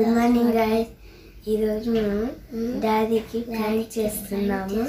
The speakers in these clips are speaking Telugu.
గుడ్ మార్నింగ్ గాయస్ ఈరోజు మేము డాడీకి ప్రాంక్ చేస్తున్నాము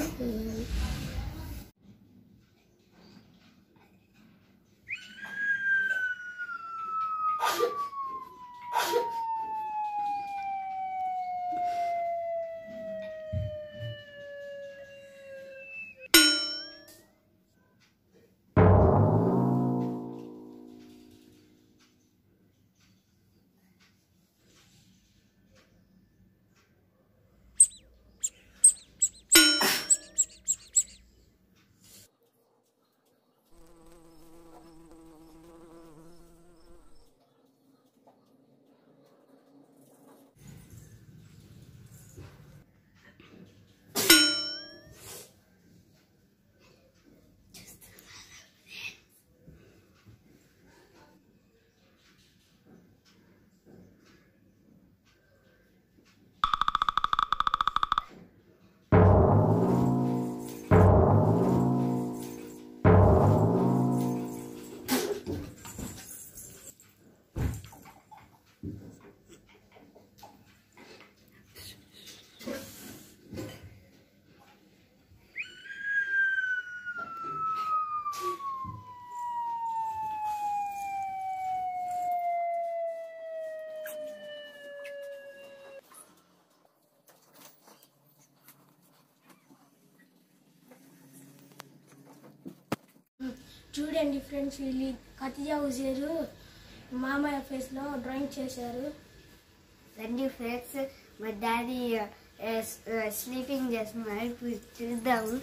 చూడండి ఫ్రెండ్స్ వీళ్ళు కతిజా హుజేరు మామయ్య ఫేస్లో డ్రాయింగ్ చేశారు రండి ఫ్రెండ్స్ మా డాడీ స్లీపింగ్ చేస్తున్నారు ఇప్పుడు చూద్దాము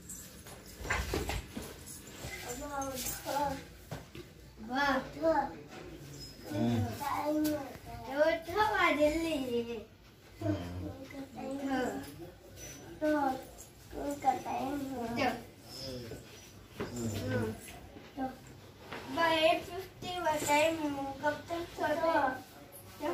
బా ఎవరితో వాడెళ్ళి एट फिफ्टी टाइम कब तक सोते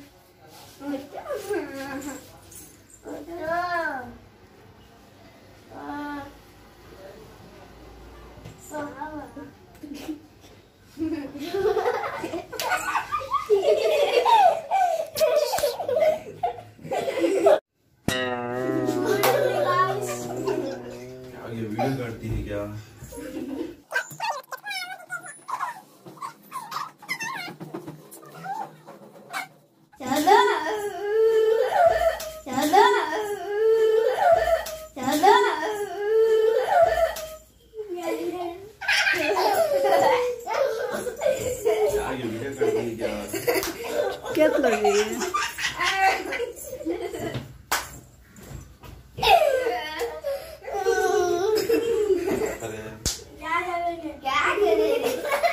क्या ये वीडियो करती है क्या चलो चलो चलो क्या ये वीडियो करती है क्या क्या कर रही है अरे क्या करेगी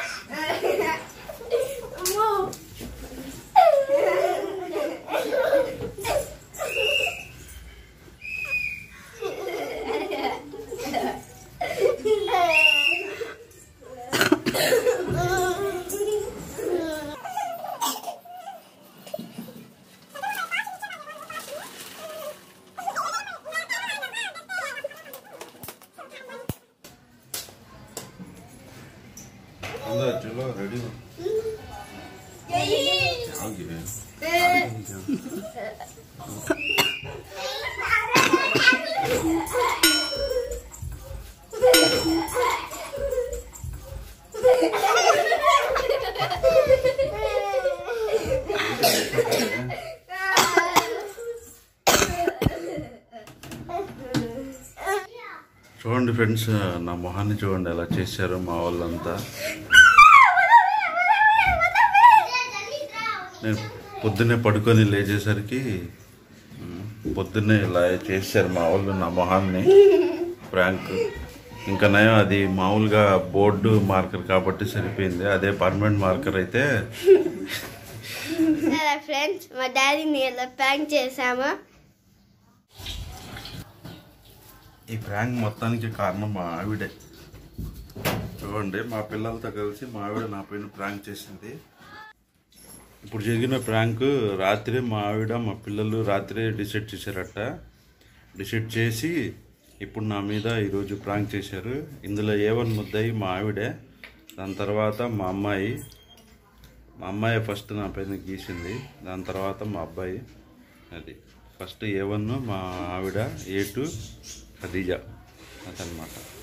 अंदर चलो रेडी हो क्या ये చూడండి ఫ్రెండ్స్ నా మొహాన్ని చూడండి ఎలా చేశారు మా వాళ్ళంతా నేను పొద్దున్నే పడుకొని లేచేసరికి ఉమ్, పొద్దున్నే ఇలా చేశారు మా వాళ్ళు నా మొహాన్ని ప్రాంక్ ఇంకా నయం అది మామూలుగా బోర్డు మార్కర్ కాబట్టి సరిపోయింది అదే పర్మనెంట్ మార్కర్ అయితే ఫ్రెండ్స్ మా డాడీని ఇలా ప్యాంక్ చేసాము ఈ ప్రాంక్ మొత్తానికి కారణం మా ఆవిడే చూడండి మా పిల్లలతో కలిసి మా ఆవిడ నా పైన ప్రాంక్ చేసింది ఇప్పుడు జరిగిన ప్రాంక్ రాత్రి మా ఆవిడ మా పిల్లలు రాత్రే డిసైడ్ చేశారట డిసైడ్ చేసి ఇప్పుడు నా మీద ఈరోజు ప్రాంక్ చేశారు ఇందులో ఏ వన్ ముద్దాయి మా ఆవిడే దాని తర్వాత మా అమ్మాయి మా అమ్మాయి ఫస్ట్ నా పైన గీసింది దాని తర్వాత మా అబ్బాయి అది ఫస్ట్ ఏ వన్ మా ఆవిడ ఏ టూ ఖదీజా అదనమాట